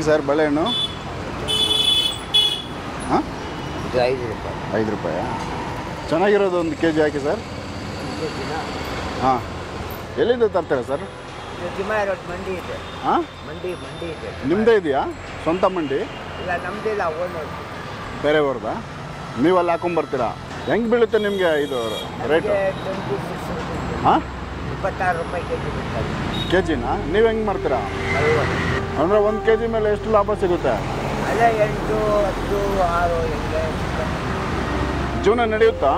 Sir ಬಾಳೆಹಣ್ಣು ಹಾಂ ಇದು ಐದು ರೂಪಾಯಿ ಐದು ರೂಪಾಯಾ ಚೆನ್ನಾಗಿರೋದು ಒಂದು ಕೆ ಜಿ ಹಾಕಿ ಸರ್ ಹಾಂ ಎಲ್ಲಿಂದ ತರ್ತಾರೆ ಸರ್ ತಿಮ್ಮಯ್ಯ ರೋಡ್ ಮಂಡಿ ಇದೆ ಹಾಂ ಮಂಡಿ ಮಂಡಿ ಇದೆ ನಿಮ್ಮದೇ ಇದೆಯಾ ಸ್ವಂತ ಮಂಡಿ ಇಲ್ಲ ನಮ್ದಿಲ್ಲ ಓನ್ ಬೇರೆಯವ್ರದ್ದಾ ನೀವು ಅಲ್ಲಿ ಹಾಕೊಂಬರ್ತೀರಾ ಹೆಂಗೆ ಬೀಳುತ್ತೆ ನಿಮಗೆ ಇದು ರೇಟು ಟ್ವೆಂಟಿ ಸಿಕ್ಸ್ ರುಪೀಸ್ ಹಾಂ ಇಪ್ಪತ್ತಾರು ರೂಪಾಯಿ ಕೆ ಜಿ ಬಿಡ್ತಾರೆ ಕೆ ಜಿನಾ ನೀವು ಹೆಂಗೆ ಮಾಡ್ತೀರಾ ಅಂದರೆ ಒಂದು ಕೆ ಜಿ ಮೇಲೆ ಎಷ್ಟು ಲಾಭ ಸಿಗುತ್ತೆ ಅಲ್ಲ ಎಂಟು ಹತ್ತು ಆರು ಹಿಂಗೆ ಜೀವನ ನಡೆಯುತ್ತಾ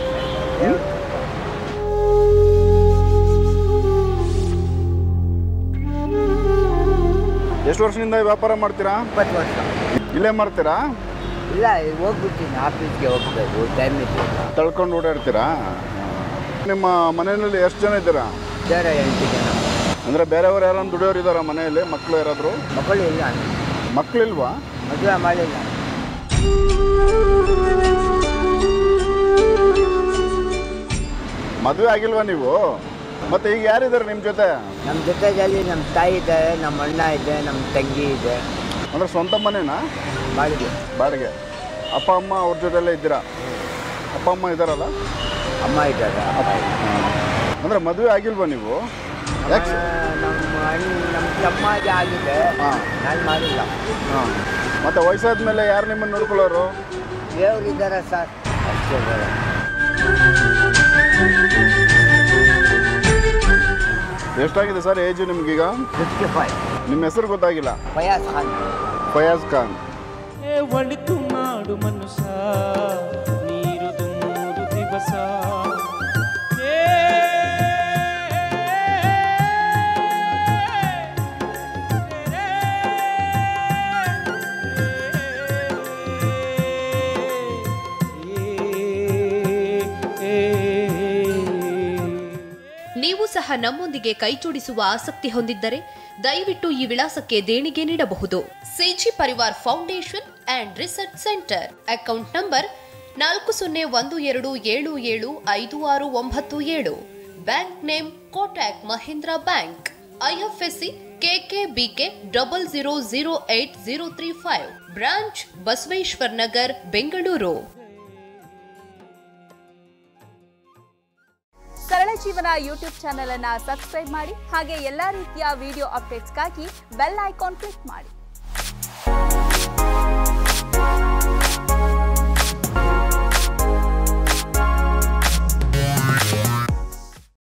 ಎಷ್ಟು ವರ್ಷದಿಂದ ಈ ವ್ಯಾಪಾರ ಮಾಡ್ತೀರಾ ಇಪ್ಪತ್ತು ವರ್ಷ ಇಲ್ಲೇ ಮಾಡ್ತೀರಾ ಇಲ್ಲ ಹೋಗ್ಬಿಡ್ತೀನಿ ಆಫೀಸ್ಗೆ ಹೋಗ್ಬೇಕು ಟೈಮ್ ಇದೆ ತಳ್ಕೊಂಡು ಓಡಾಡ್ತೀರಾ ನಿಮ್ಮ ಮನೆಯಲ್ಲಿ ಎಷ್ಟು ಜನ ಇದ್ದೀರಾ ಬೇರೆ ಎಂಟು ಜನ ಅಂದರೆ ಬೇರೆಯವ್ರು ಯಾರು ದುಡಿಯೋರು ಇದ್ದಾರಾ ಮನೆಯಲ್ಲಿ ಮಕ್ಕಳು ಯಾರಾದರೂ ಮಕ್ಕಳು ಇಲ್ಲ ಮಕ್ಕಳಿಲ್ವಾ ಮದುವೆ ಮಾಡಿಲ್ಲ ಮದುವೆ ಆಗಿಲ್ವಾ ನೀವು ಮತ್ತೆ ಈಗ ಯಾರಿದ್ದಾರೆ ನಿಮ್ಮ ಜೊತೆ ನಮ್ಮ ಜೊತೆಯಲ್ಲಿ ನಮ್ಮ ತಾಯಿ ಇದ್ದಾರೆ ನಮ್ಮ ಅಣ್ಣ ಇದೆ ನಮ್ಮ ತಂಗಿ ಇದೆ ಅಂದರೆ ಸ್ವಂತ ಮನೆನಾ ಬಾಡಿಗೆ ಬಾಡಿಗೆ ಅಪ್ಪ ಅಮ್ಮ ಅವ್ರ ಜೊತೆಲ್ಲೇ ಇದ್ದೀರಾ ಅಪ್ಪ ಅಮ್ಮ ಇದ್ದಾರಲ್ಲ ಅಮ್ಮ ಇದ್ದಾರೆ ಅಂದರೆ ಮದುವೆ ಆಗಿಲ್ವಾ ನೀವು ಯಾಕೆ ಸರ್? ನಮ್ಮ ಅಣ್ಣ ನಮ್ಮ ತಮ್ಮಗೆ ಆಗಿದೆ ಹಾಂ ನಾನು ಮಾಡಿಲ್ಲ ಹಾಂ ಮತ್ತು ವಯಸ್ಸಾದ ಮೇಲೆ ಯಾರು ನಿಮ್ಮನ್ನು ನೋಡ್ಕೊಳ್ಳೋರು ದೇವ್ರು ಇದ್ದಾರೆ ಸರ್ ಅಷ್ಟೇ ಬೇರೆ. ಎಷ್ಟಾಗಿದೆ ಸರ್ ಏಜು ನಿಮ್ಗೀಗ ಫಿಫ್ಟಿ ಫೈವ್ ನಿಮ್ಮ ಹೆಸರು ಗೊತ್ತಾಗಿಲ್ಲ ಫಯಾಸ್ ಖಾನ್ ಫಯಾಜ್ ಖಾನ್ ಏ ಒಳಿತು ಮಾಡು ಮನುಷ್ಯ ನೀರು ದುಮ್ಮುದು ದಿವಸ ಏ ನೀವು ಸಹ ನಮ್ಮೊಂದಿಗೆ ಕೈಜೋಡಿಸುವ ಆಸಕ್ತಿ ಹೊಂದಿದ್ದರೆ ದಯವಿಟ್ಟು ಈ ವಿಳಾಸಕ್ಕೆ ದೇಣಿಗೆ ನೀಡಬಹುದು CG Parivar foundation and research centre account number ನಾಲ್ಕು ಸೊನ್ನೆ ಒಂದು ಎರಡು ಏಳು ಏಳು ಐದು ಆರು ಒಂಬತ್ತು ಏಳು bank name Kotak Mahindra bank IFSC KKBK double zero zero eight zero three five branch Basaveshwar Nagar Bengaluru Sarala Jeevana YouTube channel ಅನ್ನ ಸಬ್ಸ್ಕ್ರೈಬ್ ಮಾಡಿ ಹಾಗೆ ಎಲ್ಲಾ ರೀತಿಯ ವಿಡಿಯೋ ಅಪ್ಡೇಟ್ಸ್ಗಾಗಿ ಬೆಲ್ ಐಕಾನ್ ಕ್ಲಿಕ್ ಮಾಡಿ